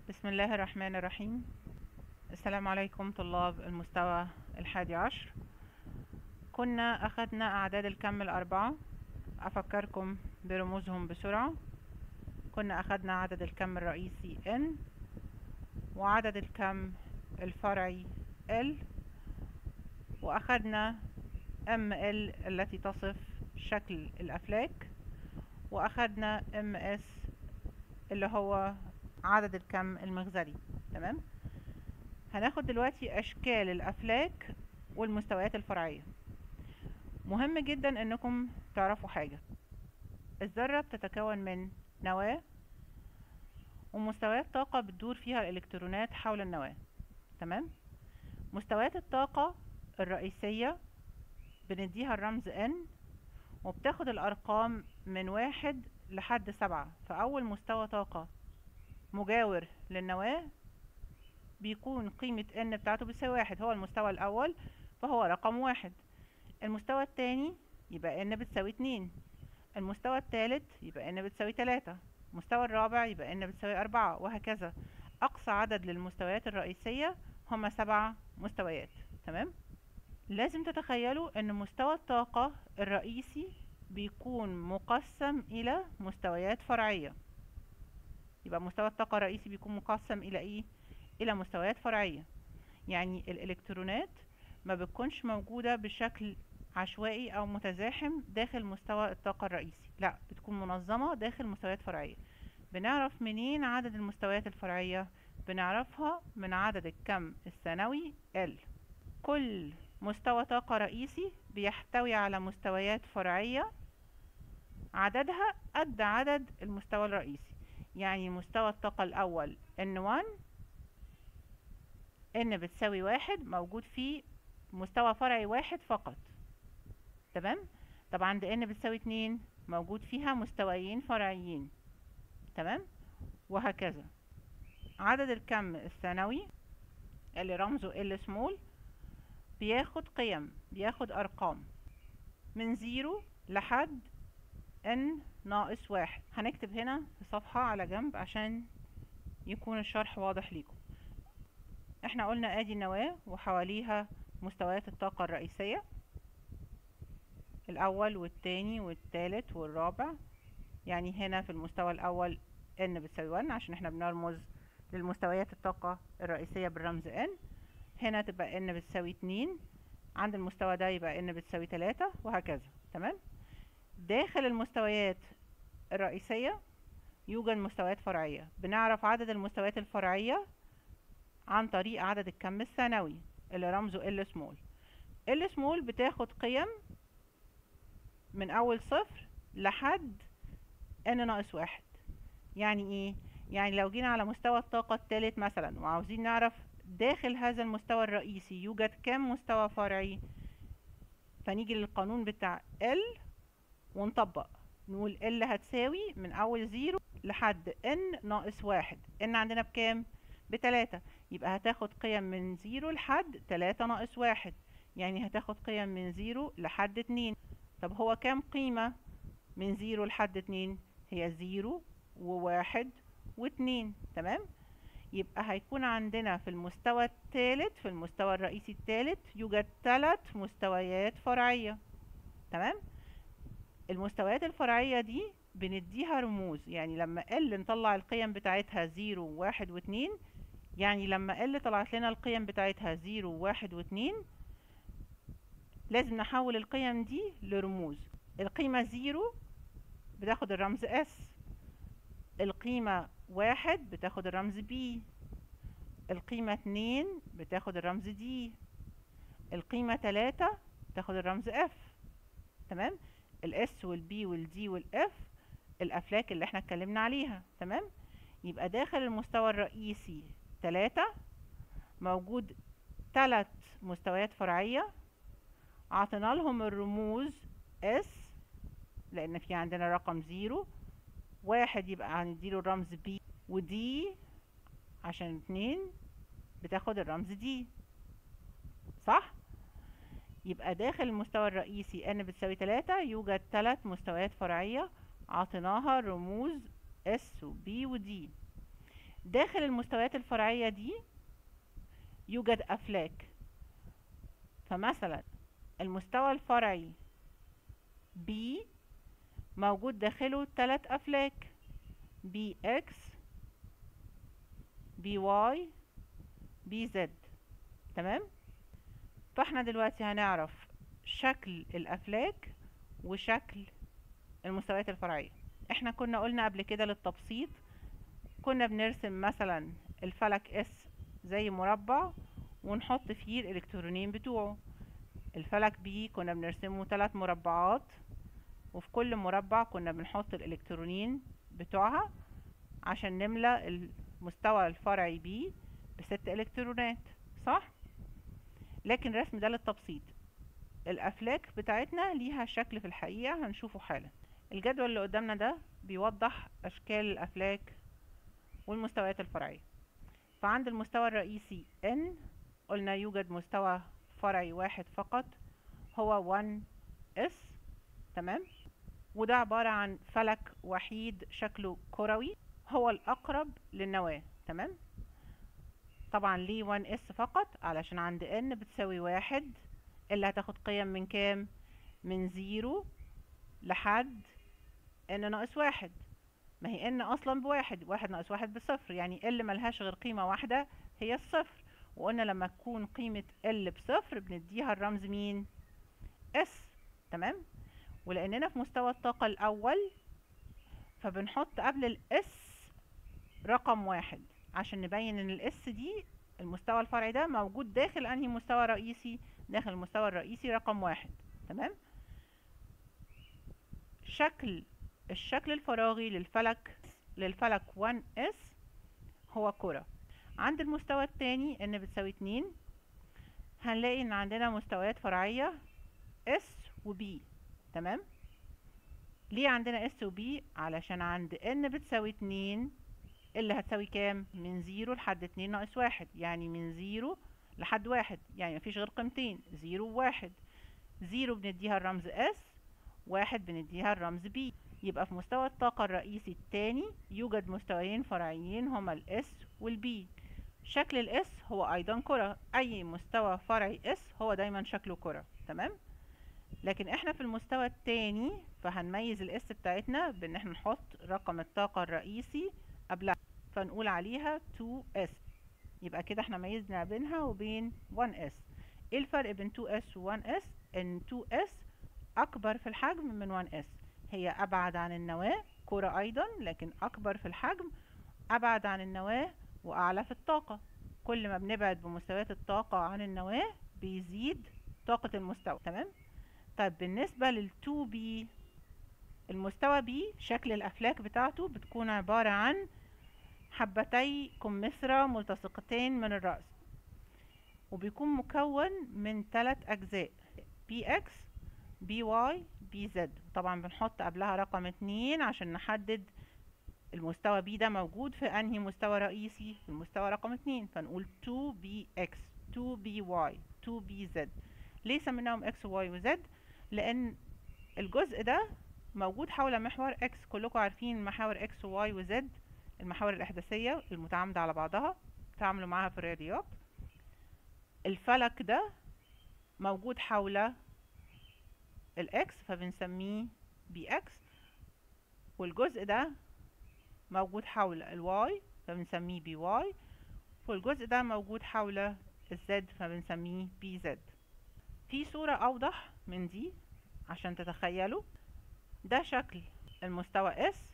بسم الله الرحمن الرحيم السلام عليكم طلاب المستوى الحادي عشر كنا أخذنا أعداد الكم الأربعة أفكركم برموزهم بسرعة كنا أخذنا عدد الكم الرئيسي N وعدد الكم الفرعي L وأخذنا ML التي تصف شكل الأفلاك وأخذنا MS اللي هو عدد الكم المغزلي تمام هناخد دلوقتي اشكال الافلاك والمستويات الفرعيه مهم جدا انكم تعرفوا حاجه الذره بتتكون من نواه ومستويات طاقه بتدور فيها الالكترونات حول النواه تمام مستويات الطاقه الرئيسيه بنديها الرمز n وبتاخد الارقام من واحد لحد سبعة فاول مستوى طاقه مجاور للنواة بيكون قيمة n بتاعته بتساوي واحد هو المستوى الأول فهو رقم واحد المستوى التاني يبقى n بتساوي اتنين المستوى التالت يبقى n بتساوي تلاتة المستوى الرابع يبقى n بتساوي أربعة وهكذا أقصى عدد للمستويات الرئيسية هما سبع مستويات تمام لازم تتخيلوا ان مستوى الطاقة الرئيسي بيكون مقسم إلى مستويات فرعية يبقى مستوى الطاقة الرئيسي بيكون مقسم إلى إيه؟ إلى مستويات فرعية يعني الإلكترونات ما بتكونش موجودة بشكل عشوائي أو متزاحم داخل مستوى الطاقة الرئيسي لا بتكون منظمة داخل مستويات فرعية بنعرف منين عدد المستويات الفرعية بنعرفها من عدد الكم الثانوي L كل مستوى طاقة رئيسي بيحتوي على مستويات فرعية عددها قد عدد المستوى الرئيسي يعني مستوى الطاقة الأول N1 N بتساوي واحد موجود فيه مستوى فرعي واحد فقط تمام طب عند N بتساوي اتنين موجود فيها مستويين فرعيين تمام وهكذا عدد الكم الثانوي اللي رمزه L سمول بياخد قيم بياخد أرقام من زيرو لحد n ناقص واحد هنكتب هنا في صفحة على جنب عشان يكون الشرح واضح ليكم احنا قلنا ادي النواة وحواليها مستويات الطاقة الرئيسية الاول والتاني والتالت والرابع يعني هنا في المستوى الاول n بتساوي 1 عشان احنا بنرمز للمستويات الطاقة الرئيسية بالرمز n هنا تبقى n بتساوي 2 عند المستوى ده يبقى n بتساوي 3 وهكذا تمام داخل المستويات الرئيسية يوجد مستويات فرعية بنعرف عدد المستويات الفرعية عن طريق عدد الكم الثانوي اللي رمزه L سمول L سمول بتاخد قيم من أول صفر لحد N ناقص واحد يعني ايه؟ يعني لو جينا على مستوى الطاقة الثالث مثلا وعاوزين نعرف داخل هذا المستوى الرئيسي يوجد كم مستوى فرعي فنيجي للقانون بتاع L ونطبق نقول ال هتساوي من اول زيرو لحد n ناقص واحد n عندنا بكام بتلاتة يبقى هتاخد قيم من زيرو لحد تلاتة ناقص واحد يعني هتاخد قيم من زيرو لحد اتنين طب هو كام قيمة من زيرو لحد اتنين هي زيرو وواحد واتنين تمام يبقى هيكون عندنا في المستوى الثالث في المستوى الرئيسي الثالث يوجد ثلاث مستويات فرعية تمام المستويات الفرعية دي بنديها رموز يعني لما ال نطلع القيم بتاعتها زيرو وواحد واتنين يعني لما ال طلعت لنا القيم بتاعتها زيرو وواحد واتنين لازم نحول القيم دي لرموز القيمة زيرو بتاخد الرمز اس القيمة واحد بتاخد الرمز بي القيمة اتنين بتاخد الرمز دي القيمة تلاتة بتاخد الرمز اف تمام الاس والبي والدي والاف الافلاك اللي احنا اتكلمنا عليها تمام يبقى داخل المستوى الرئيسي تلاتة موجود تلات مستويات فرعية عطينا لهم الرموز اس لان في عندنا رقم زيرو واحد يبقى هنديله الرمز بي ودي عشان اتنين بتاخد الرمز دي صح يبقى داخل المستوى الرئيسي n بتساوي تلاتة يوجد تلات مستويات فرعية عطيناها رموز s و b و d داخل المستويات الفرعية دي يوجد أفلاك فمثلا المستوى الفرعي B موجود داخله ثلاث أفلاك BX BY BZ تمام فاحنا دلوقتي هنعرف شكل الأفلاك وشكل المستويات الفرعية احنا كنا قلنا قبل كده للتبسيط كنا بنرسم مثلا الفلك اس زي مربع ونحط فيه الالكترونين بتوعه الفلك بي كنا بنرسمه ثلاث مربعات وفي كل مربع كنا بنحط الالكترونين بتوعها عشان نملى المستوى الفرعي بي بست الكترونات صح لكن الرسم ده للتبسيط الافلاك بتاعتنا ليها شكل في الحقيقة هنشوفه حالا الجدول اللي قدامنا ده بيوضح اشكال الافلاك والمستويات الفرعية فعند المستوى الرئيسي N قلنا يوجد مستوى فرعي واحد فقط هو 1S تمام وده عبارة عن فلك وحيد شكله كروي هو الأقرب للنواة تمام طبعا ليه 1S فقط علشان عند N بتساوي واحد اللي هتاخد قيم من كام من زيرو لحد N ناقص واحد ما هي N أصلا بواحد واحد ناقص واحد بصفر يعني L ملهاش غير قيمة واحدة هي الصفر وقلنا لما تكون قيمة L بصفر بنديها الرمز مين S تمام ولأننا في مستوى الطاقة الأول فبنحط قبل الاس رقم واحد عشان نبين ان الاس دي المستوى الفرعي ده موجود داخل انهي مستوى رئيسي داخل المستوى الرئيسي رقم واحد تمام شكل الشكل الفراغي للفلك للفلك 1s هو كرة عند المستوى الثاني n بتساوي 2 هنلاقي ان عندنا مستويات فرعية s و b تمام ليه عندنا s و b علشان عند n بتساوي 2 اللي هتساوي كام من 0 لحد 2 ناقص 1 يعني من 0 لحد 1 يعني مفيش غير قيمتين 0 و 1 0 بنديها الرمز s 1 بنديها الرمز b يبقى في مستوى الطاقة الرئيسي الثاني يوجد مستويين فرعيين هما الاس والبي شكل الاس هو ايضا كرة اي مستوى فرعي اس هو دايما شكله كرة تمام لكن احنا في المستوى الثاني فهنميز الاس بتاعتنا بان احنا نحط رقم الطاقة الرئيسي قبلها فنقول عليها 2s يبقى كده احنا ميزنا بينها وبين 1s ايه الفرق بين 2s و 1s ان 2s اكبر في الحجم من 1s هي ابعد عن النواة كرة ايضا لكن اكبر في الحجم ابعد عن النواة واعلى في الطاقة كل ما بنبعد بمستويات الطاقة عن النواة بيزيد طاقة المستوى تمام طيب بالنسبة لل 2B المستوى B شكل الأفلاك بتاعته بتكون عبارة عن حبتي كمثرى ملتصقتين من الرأس وبيكون مكون من ثلاث أجزاء BX BY BZ طبعا بنحط قبلها رقم اتنين عشان نحدد المستوى B ده موجود في أنهي مستوى رئيسي في المستوى رقم اتنين فنقول 2BX 2BY 2BZ ليه سميناهم X و Y و Z لأن الجزء ده موجود حول محور X كلكم عارفين محاور X و Y و Z المحاور الإحداثية المتعامدة على بعضها تعاملوا معاها في الرياضيات الفلك ده موجود حول الإكس فبنسميه بي إكس والجزء ده موجود حول الواي فبنسميه بي واي والجزء ده موجود حول الزد فبنسميه بي زد في صورة أوضح من دي عشان تتخيلوا ده شكل المستوى S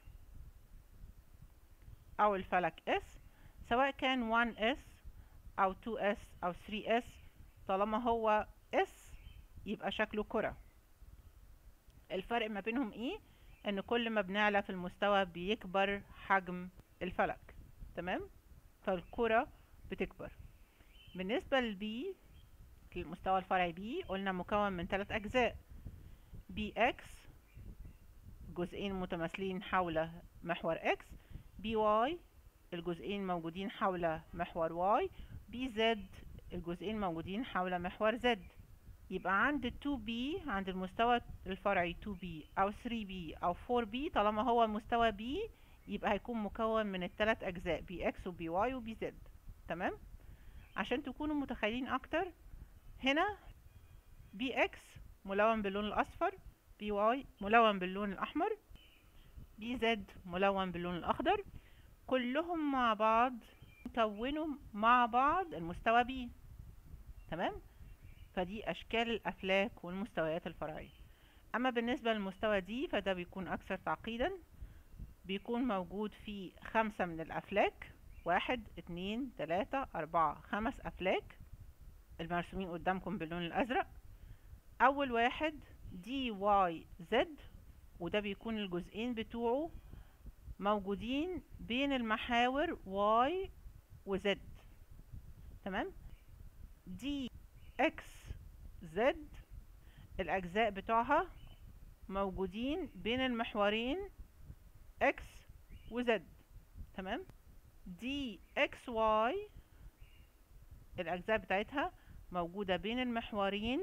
أو الفلك S سواء كان 1S أو 2S أو 3S طالما هو S يبقى شكله كرة الفرق ما بينهم ايه ان كل ما بنعلى في المستوى بيكبر حجم الفلك تمام فالكرة بتكبر بالنسبة للبي المستوى الفرعي بي قلنا مكون من ثلاث أجزاء بي اكس جزئين متماثلين حول محور اكس بي واي الجزئين موجودين حول محور واي بي زد الجزئين موجودين حول محور زد يبقى عند 2B عند المستوى الفرعي 2B أو 3B أو 4B طالما هو مستوى B يبقى هيكون مكون من الثلاث اجزاء بي اكس وبي واي وبي زد تمام عشان تكونوا متخيلين اكتر هنا بي اكس ملون باللون الاصفر بي واي ملون باللون الاحمر بي زد ملون باللون الاخضر كلهم مع بعض يكونوا مع بعض المستوى بي تمام فدي اشكال الافلاك والمستويات الفرعيه اما بالنسبه للمستوى دي فده بيكون اكثر تعقيدا بيكون موجود في خمسة من الافلاك واحد اتنين تلاتة اربعة خمس افلاك المرسومين قدامكم باللون الازرق اول واحد دي واي زد وده بيكون الجزئين بتوعه موجودين بين المحاور y و z تمام دي اكس زد الاجزاء بتوعها موجودين بين المحورين x و z تمام دي اكس واي الاجزاء بتاعتها موجودة بين المحورين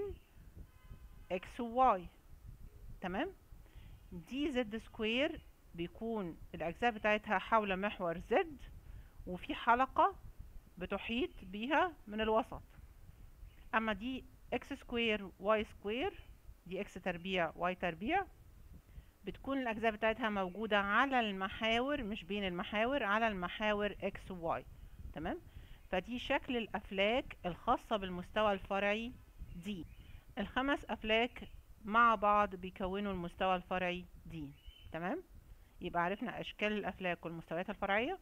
x و y تمام دي زد سكوير بيكون الأجزاء بتاعتها حول محور زد وفي حلقة بتحيط بيها من الوسط أما دي اكس سكوير واي سكوير دي اكس تربيع واي تربيع بتكون الأجزاء بتاعتها موجودة على المحاور مش بين المحاور على المحاور اكس وواي تمام فدي شكل الأفلاك الخاصة بالمستوى الفرعي دي الخمس أفلاك مع بعض بيكونوا المستوى الفرعي دي تمام يبقى عرفنا اشكال الافلاك والمستويات الفرعيه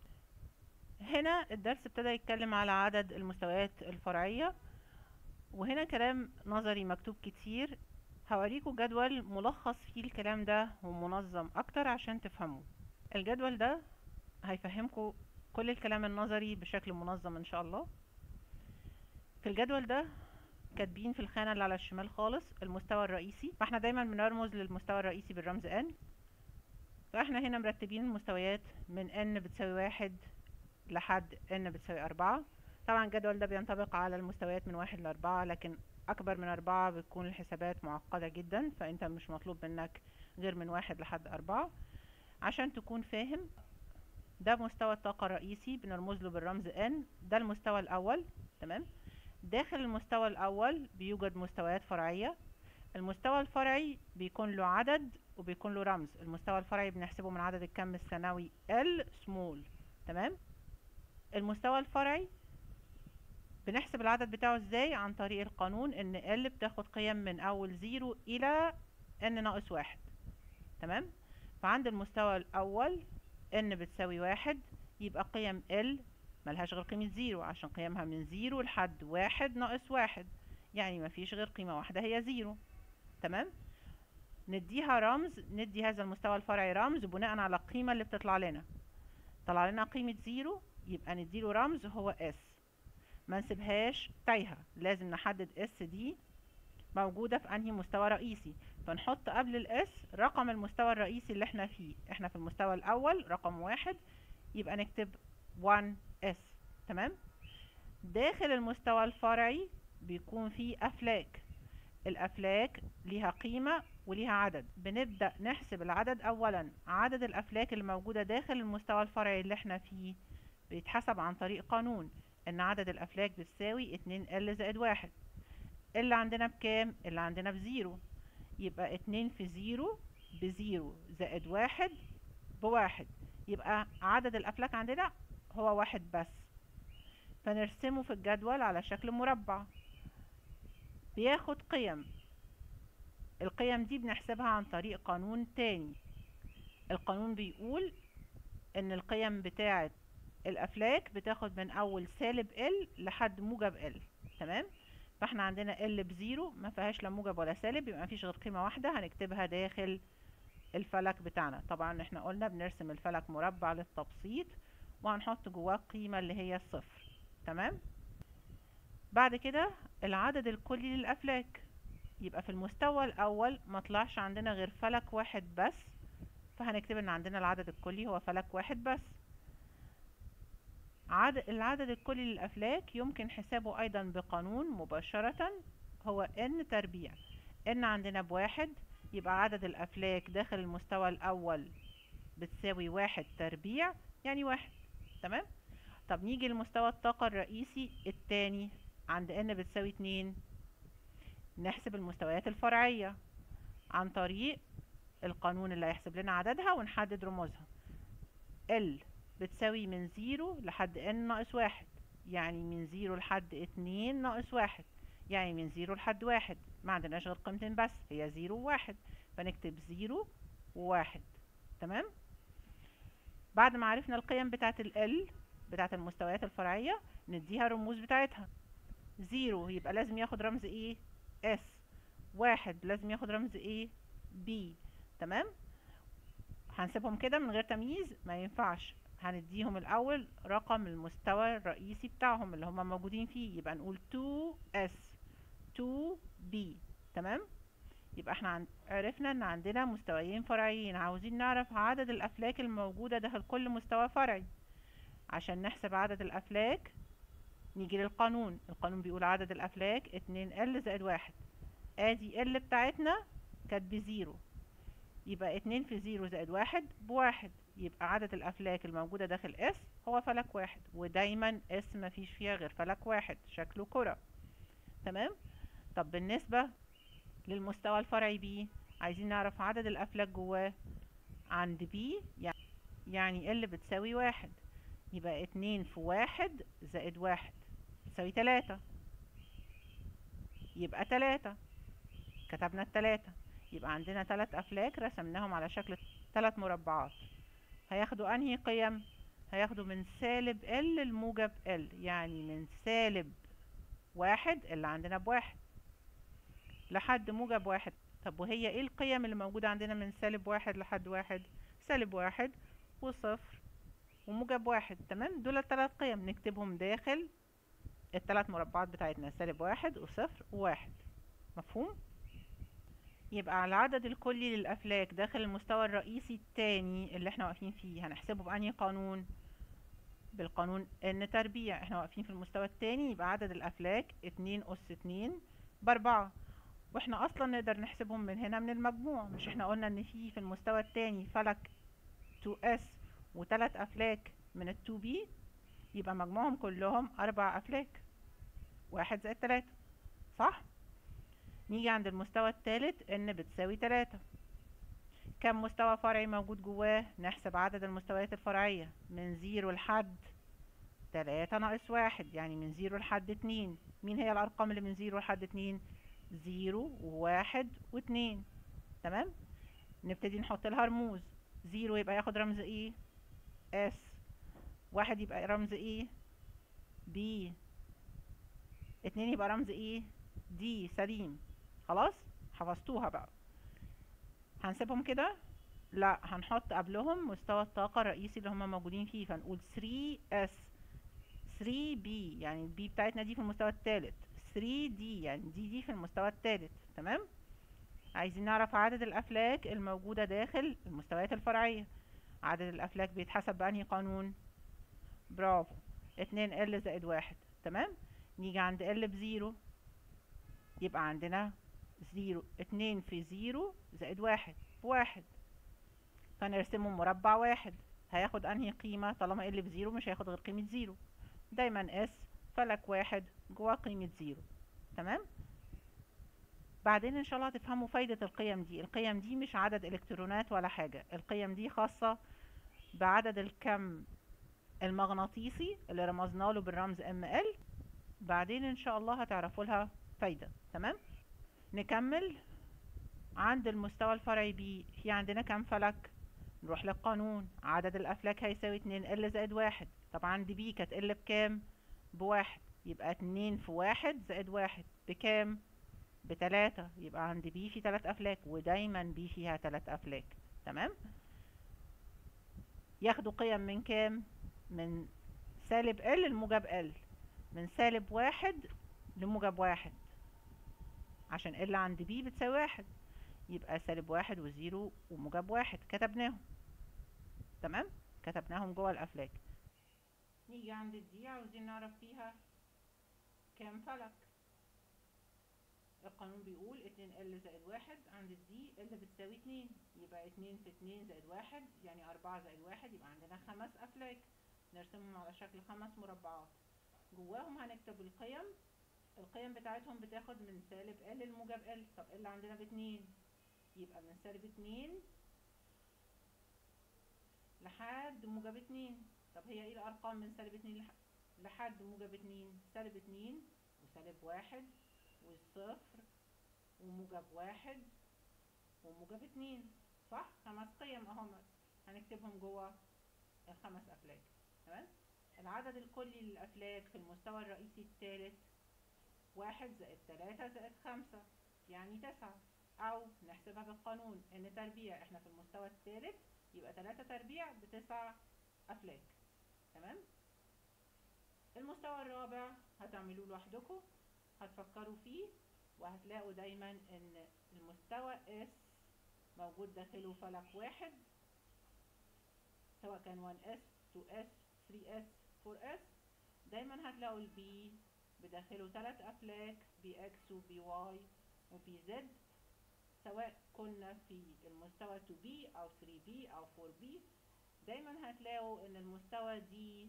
هنا الدرس ابتدى يتكلم على عدد المستويات الفرعيه وهنا كلام نظري مكتوب كتير هوريكم جدول ملخص فيه الكلام ده ومنظم اكتر عشان تفهموه الجدول ده هيفهمكم كل الكلام النظري بشكل منظم ان شاء الله في الجدول ده كاتبين في الخانة اللي على الشمال خالص المستوى الرئيسي فاحنا دايما بنرمز للمستوى الرئيسي بالرمز n فاحنا هنا مرتبين المستويات من n بتساوي واحد لحد n بتساوي أربعة طبعا الجدول ده بينطبق على المستويات من واحد لأربعة لكن أكبر من أربعة بتكون الحسابات معقدة جدا فأنت مش مطلوب منك غير من واحد لحد أربعة عشان تكون فاهم ده مستوى الطاقة الرئيسي بنرمز له بالرمز n ده المستوى الأول تمام داخل المستوى الأول بيوجد مستويات فرعية المستوى الفرعي بيكون له عدد وبيكون له رمز المستوى الفرعي بنحسبه من عدد الكم الثانوي L small تمام المستوى الفرعي بنحسب العدد بتاعه ازاي عن طريق القانون ان L بتاخد قيم من اول زيرو الى n ناقص واحد تمام فعند المستوى الاول n بتساوي واحد يبقى قيم L ملهاش غير قيمة زيرو عشان قيمها من زيرو لحد واحد ناقص واحد يعني مفيش غير قيمة واحدة هي زيرو تمام نديها رمز ندي هذا المستوى الفرعي رمز بناء على القيمة اللي بتطلع لنا طلع لنا قيمة زيرو يبقى نديله رمز هو اس ما نسيبهاش تايهة لازم نحدد اس دي موجودة في انهي مستوى رئيسي فنحط قبل الاس رقم المستوى الرئيسي اللي احنا فيه احنا في المستوى الاول رقم واحد يبقى نكتب 1 اس تمام داخل المستوى الفرعي بيكون فيه افلاك الافلاك ليها قيمة وليها عدد بنبدأ نحسب العدد اولا عدد الافلاك اللي موجودة داخل المستوى الفرعي اللي احنا فيه بيتحسب عن طريق قانون ان عدد الافلاك بتساوي اتنين ال زائد واحد اللي عندنا بكام اللي عندنا بزيرو يبقى اتنين في زيرو بزيرو زائد واحد بواحد يبقى عدد الافلاك عندنا هو واحد بس فنرسمه في الجدول على شكل مربع بياخد قيم القيم دي بنحسبها عن طريق قانون تاني القانون بيقول ان القيم بتاعة الافلاك بتاخد من اول سالب ال لحد موجب ال تمام فاحنا عندنا ال بزيرو ما فيهاش لا موجب ولا سالب يبقى مفيش غير قيمة واحدة هنكتبها داخل الفلك بتاعنا طبعا احنا قلنا بنرسم الفلك مربع للتبسيط وهنحط جواه القيمة اللي هي الصفر تمام بعد كده العدد الكلي للأفلاك يبقى في المستوى الأول ما طلعش عندنا غير فلك واحد بس فهنكتب ان عندنا العدد الكلي هو فلك واحد بس عدد العدد الكلي للأفلاك يمكن حسابه أيضا بقانون مباشرة هو n تربيع n عندنا بواحد يبقى عدد الأفلاك داخل المستوى الأول بتساوي واحد تربيع يعني واحد تمام طب نيجي لمستوى الطاقة الرئيسي التاني عند n بتساوي اتنين نحسب المستويات الفرعية عن طريق القانون اللي هيحسب لنا عددها ونحدد رموزها L بتساوي من زيرو لحد n ناقص واحد يعني من زيرو لحد اتنين ناقص واحد يعني من زيرو لحد واحد ما عندناش غير قيمتين بس هي زيرو وواحد فنكتب زيرو وواحد تمام بعد ما عرفنا القيم بتاعت ال L بتاعت المستويات الفرعية نديها الرموز بتاعتها زيرو يبقى لازم ياخد رمز ايه S واحد لازم ياخد رمز ايه B تمام هنسيبهم كده من غير تمييز ما ينفعش هنديهم الاول رقم المستوى الرئيسي بتاعهم اللي هم موجودين فيه يبقى نقول 2s 2b تمام يبقى احنا عن... عرفنا ان عندنا مستويين فرعيين عاوزين نعرف عدد الافلاك الموجودة داخل كل مستوى فرعي عشان نحسب عدد الافلاك نيجي للقانون القانون بيقول عدد الافلاك 2 ال زائد واحد ادي ال بتاعتنا كانت بزيرو يبقى اتنين في زيرو زائد واحد بواحد يبقى عدد الافلاك الموجودة داخل اس هو فلك واحد ودايما اس مفيش فيها غير فلك واحد شكله كرة تمام طب بالنسبة للمستوى الفرعي بي عايزين نعرف عدد الافلاك جواه عند بي يعني ال بتساوي واحد يبقى اتنين في واحد زائد واحد بتساوي تلاتة يبقى تلاتة كتبنا التلاتة يبقى عندنا تلات أفلاك رسمناهم على شكل تلات مربعات هياخدوا أنهي قيم؟ هياخدوا من سالب ال الموجب ال يعني من سالب واحد اللي عندنا بواحد لحد موجب واحد طب وهي ايه القيم اللي موجودة عندنا من سالب واحد لحد واحد؟ سالب واحد وصفر وموجب واحد تمام دول التلات قيم نكتبهم داخل التلات مربعات بتاعتنا سالب واحد وصفر وواحد مفهوم؟ يبقى على العدد الكلي للأفلاك داخل المستوى الرئيسي التاني اللي احنا واقفين فيه هنحسبه بأنهي قانون بالقانون ان تربيع احنا واقفين في المستوى التاني يبقى عدد الأفلاك اتنين أس اتنين بأربعة واحنا أصلا نقدر نحسبهم من هنا من المجموع مش احنا قلنا ان في في المستوى التاني فلك 2s وتلات أفلاك من ال 2b يبقى مجموعهم كلهم أربع أفلاك واحد زائد تلاتة صح؟ نيجي عند المستوى الثالث ان بتساوي تلاتة كم مستوى فرعي موجود جواه نحسب عدد المستويات الفرعية من زيرو لحد تلاتة ناقص واحد يعني من زيرو لحد اتنين مين هي الأرقام اللي من زيرو لحد اتنين زيرو وواحد واتنين تمام نبتدي نحط لها رموز زيرو يبقى ياخد رمز ايه اس واحد يبقى رمز ايه بي اتنين يبقى رمز ايه دي سليم خلاص حفظتوها بقى هنسيبهم كده لا هنحط قبلهم مستوى الطاقة الرئيسي اللي هما موجودين فيه فنقول 3S 3B يعني البي بتاعتنا دي في المستوى الثالث 3D يعني دي دي في المستوى الثالث تمام عايزين نعرف عدد الأفلاك الموجودة داخل المستويات الفرعية عدد الأفلاك بيتحسب بأنهي قانون برافو اتنين ال زائد واحد تمام نيجي عند ال بزيرو يبقى عندنا زيرو اتنين في زيرو زائد واحد بواحد فنرسمه مربع واحد هياخد انهي قيمة طالما ال بزيرو مش هياخد غير قيمة زيرو دايما اس فلك واحد جوا قيمة زيرو تمام بعدين ان شاء الله هتفهموا فايدة القيم دي القيم دي مش عدد الكترونات ولا حاجة القيم دي خاصة بعدد الكم المغناطيسي اللي رمزنا له بالرمز ML بعدين ان شاء الله هتعرفوا لها فايدة تمام نكمل عند المستوى الفرعي بي في عندنا كام فلك نروح للقانون عدد الافلاك هيساوي اتنين ال زائد واحد طبعا عند بي كانت ال بكام بواحد يبقى اتنين في واحد زائد واحد بكام بتلاتة يبقى عند بي في تلات افلاك ودايما بي فيها تلات افلاك تمام ياخدوا قيم من كام من سالب ال لموجب ال من سالب واحد لموجب واحد عشان ال عند بي بتساوي واحد يبقى سالب واحد وزيرو وموجب واحد كتبناهم تمام كتبناهم جوه الافلاك نيجي عند الدي عاوزين نعرف فيها كام فلك القانون بيقول اتنين ال زائد واحد عند الدي ال بتساوي اتنين يبقى اتنين في اتنين زائد واحد يعني اربعة زائد واحد يبقى عندنا خمس افلاك نرسمهم على شكل خمس مربعات جواهم هنكتب القيم القيم بتاعتهم بتاخد من سالب ال الموجب ال طب ال عندنا باتنين يبقى من سالب اتنين لحد موجب اتنين طب هي ايه الارقام من سالب اتنين لح- لحد موجب اتنين سالب اتنين وسالب واحد والصفر وموجب واحد وموجب اتنين صح خمس قيم اهم هنكتبهم جوه الخمس افلاك تمام العدد الكلي للافلاك في المستوى الرئيسي الثالث واحد زائد تلاتة زائد خمسة يعني تسعة أو نحسبها بالقانون إن تربيع إحنا في المستوى الثالث يبقى تلاتة تربيع بتسع أفلاك تمام المستوى الرابع هتعملوه لوحدكم هتفكروا فيه وهتلاقوا دايما إن المستوى S موجود داخله فلك واحد سواء كان 1S 2S 3S 4S دايما هتلاقوا البي بداخله ثلاث أفلاك بي اكس وبي واي وبي زد سواء كنا في المستوى 2B أو 3B أو 4B دايما هتلاقوا إن المستوى دي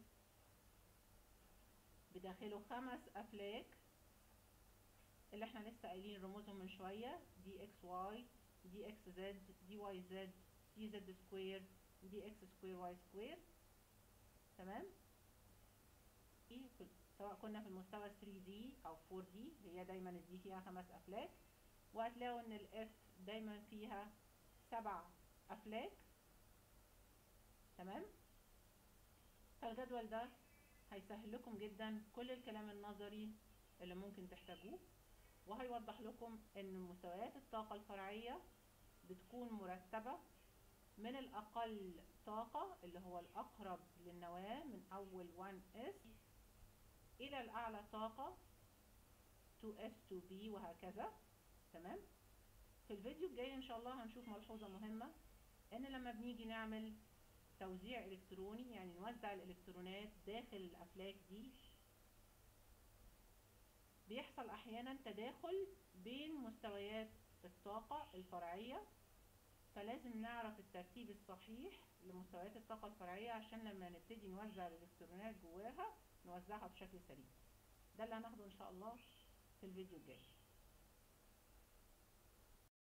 بداخله خمس أفلاك اللي احنا لسه قايلين رموزهم من شوية دي اكس واي دي اكس زد دي واي زد دي زد سكوير دي اكس سكوير واي سكوير تمام في سواء كنا في المستوى 3D أو 4D هي دايما الدي فيها خمس أفلاك وهتلاقوا إن الإف دايما فيها سبع أفلاك تمام فالجدول ده هيسهل لكم جدا كل الكلام النظري اللي ممكن تحتاجوه وهيوضح لكم إن مستويات الطاقة الفرعية بتكون مرتبة من الأقل طاقة اللي هو الأقرب للنواة من أول 1S إلى الأعلى طاقة 2S 2B وهكذا تمام في الفيديو الجاي إن شاء الله هنشوف ملحوظة مهمة إن لما بنيجي نعمل توزيع إلكتروني يعني نوزع الإلكترونات داخل الأفلاك دي بيحصل أحيانا تداخل بين مستويات الطاقة الفرعية فلازم نعرف الترتيب الصحيح لمستويات الطاقة الفرعية عشان لما نبتدي نوزع الإلكترونات جواها نوزعها بشكل سليم ده اللي هناخده إن شاء الله في الفيديو الجاي